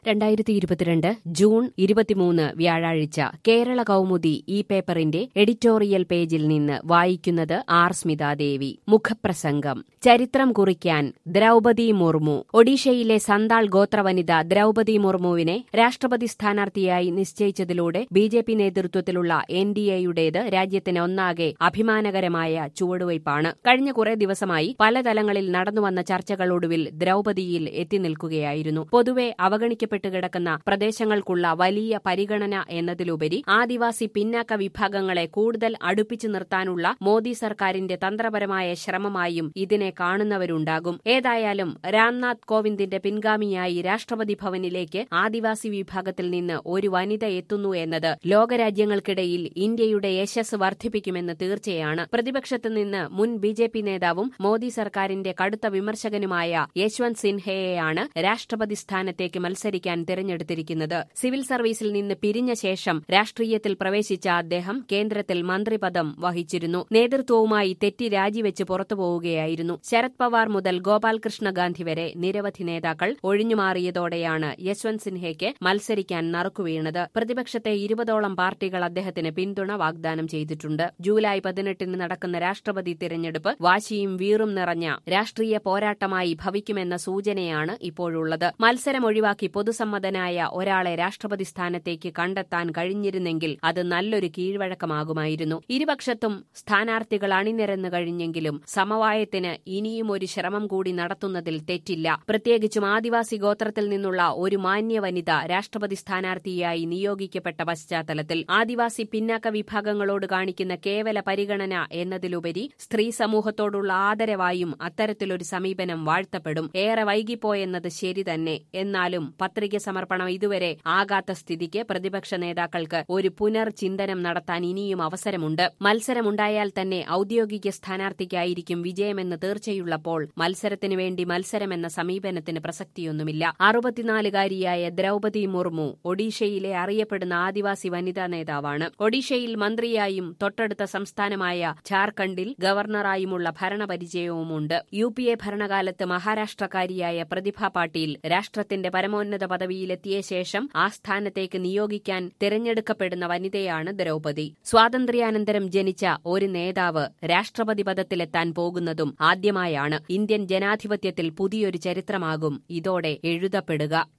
രണ്ടായിരത്തി ഇരുപത്തിരണ്ട് ജൂൺ ഇരുപത്തിമൂന്ന് വ്യാഴാഴ്ച കേരള കൗമുദി ഈ പേപ്പറിന്റെ എഡിറ്റോറിയൽ പേജിൽ നിന്ന് വായിക്കുന്നത് ആർ സ്മിതാദേവി മുഖപ്രസംഗം ചരിത്രം കുറിക്കാൻ ദ്രൗപതി മുർമു ഒഡീഷയിലെ സന്താൾ ഗോത്രവനിത ദ്രൗപതി മുർമുവിനെ രാഷ്ട്രപതി സ്ഥാനാർത്ഥിയായി നിശ്ചയിച്ചതിലൂടെ ബി ജെ പി നേതൃത്വത്തിലുള്ള എൻ ഡി എയുടേത് രാജ്യത്തിന് ഒന്നാകെ അഭിമാനകരമായ ചുവടുവയ്പാണ് കഴിഞ്ഞ കുറെ ദിവസമായി പല തലങ്ങളിൽ നടന്നുവന്ന ചർച്ചകളൊടുവിൽ ദ്രൗപതിയിൽ എത്തി നിൽക്കുകയായിരുന്നു പൊതുവെ അവഗണിക്ക ഒറ്റപ്പെട്ടു കിടക്കുന്ന പ്രദേശങ്ങൾക്കുള്ള വലിയ പരിഗണന എന്നതിലുപരി ആദിവാസി പിന്നാക്ക വിഭാഗങ്ങളെ കൂടുതൽ അടുപ്പിച്ചു നിർത്താനുള്ള മോദി സർക്കാരിന്റെ തന്ത്രപരമായ ശ്രമമായും ഇതിനെ കാണുന്നവരുണ്ടാകും ഏതായാലും രാംനാഥ് കോവിന്ദിന്റെ പിൻഗാമിയായി രാഷ്ട്രപതി ഭവനിലേക്ക് ആദിവാസി വിഭാഗത്തിൽ നിന്ന് ഒരു വനിത എത്തുന്നു എന്നത് ലോകരാജ്യങ്ങൾക്കിടയിൽ ഇന്ത്യയുടെ യശസ് വർദ്ധിപ്പിക്കുമെന്ന് തീർച്ചയാണ് പ്രതിപക്ഷത്ത് നിന്ന് മുൻ ബി ജെ പി നേതാവും മോദി സർക്കാരിന്റെ കടുത്ത വിമർശകനുമായ യശ്വന്ത് സിൻഹയെയാണ് രാഷ്ട്രപതി സ്ഥാനത്തേക്ക് മത്സരിക്കാൻ ഭരിക്കാൻ തിരഞ്ഞെടുത്തിരിക്കുന്നത് സിവിൽ സർവീസിൽ നിന്ന് പിരിഞ്ഞ ശേഷം രാഷ്ട്രീയത്തിൽ പ്രവേശിച്ച അദ്ദേഹം കേന്ദ്രത്തിൽ മന്ത്രിപദം വഹിച്ചിരുന്നു നേതൃത്വവുമായി തെറ്റി രാജിവെച്ച് പുറത്തുപോവുകയായിരുന്നു ശരത് പവാർ മുതൽ ഗോപാൽകൃഷ്ണ ഗാന്ധി വരെ നിരവധി നേതാക്കൾ ഒഴിഞ്ഞുമാറിയതോടെയാണ് യശ്വന്ത് സിൻഹയ്ക്ക് മത്സരിക്കാൻ നറുക്കുവീണത് പ്രതിപക്ഷത്തെ ഇരുപതോളം പാർട്ടികൾ അദ്ദേഹത്തിന് പിന്തുണ വാഗ്ദാനം ചെയ്തിട്ടുണ്ട് ജൂലൈ പതിനെട്ടിന് നടക്കുന്ന രാഷ്ട്രപതി തിരഞ്ഞെടുപ്പ് വാശിയും വീറും നിറഞ്ഞ രാഷ്ട്രീയ പോരാട്ടമായി ഭവിക്കുമെന്ന സൂചനയാണ് ഇപ്പോഴുള്ളത് മത്സരം ഒഴിവാക്കി പൊതുസമ്മതനായ ഒരാളെ രാഷ്ട്രപതി സ്ഥാനത്തേക്ക് കണ്ടെത്താൻ കഴിഞ്ഞിരുന്നെങ്കിൽ അത് നല്ലൊരു കീഴ്വഴക്കമാകുമായിരുന്നു ഇരുപക്ഷത്തും സ്ഥാനാർത്ഥികൾ അണിനിരന്നു കഴിഞ്ഞെങ്കിലും സമവായത്തിന് ഇനിയും ഒരു ശ്രമം കൂടി നടത്തുന്നതിൽ തെറ്റില്ല പ്രത്യേകിച്ചും ആദിവാസി ഗോത്രത്തിൽ നിന്നുള്ള ഒരു മാന്യ വനിത രാഷ്ട്രപതി സ്ഥാനാർത്ഥിയായി നിയോഗിക്കപ്പെട്ട പശ്ചാത്തലത്തിൽ ആദിവാസി പിന്നാക്ക വിഭാഗങ്ങളോട് കാണിക്കുന്ന കേവല പരിഗണന എന്നതിലുപരി സ്ത്രീ സമൂഹത്തോടുള്ള ആദരവായും അത്തരത്തിലൊരു സമീപനം വാഴ്ത്തപ്പെടും ഏറെ വൈകിപ്പോയെന്നത് ശരി തന്നെ എന്നാലും പത്രിക സമർപ്പണം ഇതുവരെ ആകാത്ത സ്ഥിതിക്ക് പ്രതിപക്ഷ നേതാക്കൾക്ക് ഒരു പുനർചിന്തനം നടത്താൻ ഇനിയും അവസരമുണ്ട് മത്സരമുണ്ടായാൽ തന്നെ ഔദ്യോഗിക സ്ഥാനാർത്ഥിക്കായിരിക്കും വിജയമെന്ന് തീർച്ചയുള്ളപ്പോൾ മത്സരത്തിനു വേണ്ടി മത്സരമെന്ന സമീപനത്തിന് പ്രസക്തിയൊന്നുമില്ല അറുപത്തിനാലുകാരിയായ ദ്രൗപതി മുർമു ഒഡീഷയിലെ അറിയപ്പെടുന്ന ആദിവാസി വനിതാ നേതാവാണ് ഒഡീഷയിൽ മന്ത്രിയായും തൊട്ടടുത്ത സംസ്ഥാനമായ ഝാർഖണ്ഡിൽ ഗവർണറായുമുള്ള ഭരണപരിചയവുമുണ്ട് യു പി എ ഭരണകാലത്ത് മഹാരാഷ്ട്രക്കാരിയായ പ്രതിഭ പാട്ടീൽ രാഷ്ട്രത്തിന്റെ പരമോന്നത പദവിയിലെത്തിയ ശേഷം ആ സ്ഥാനത്തേക്ക് നിയോഗിക്കാൻ തിരഞ്ഞെടുക്കപ്പെടുന്ന വനിതയാണ് ദ്രൗപതി സ്വാതന്ത്ര്യാനന്തരം ജനിച്ച ഒരു നേതാവ് രാഷ്ട്രപതി പദത്തിലെത്താൻ പോകുന്നതും ആദ്യമായാണ് ഇന്ത്യൻ ജനാധിപത്യത്തിൽ പുതിയൊരു ചരിത്രമാകും ഇതോടെ എഴുതപ്പെടുക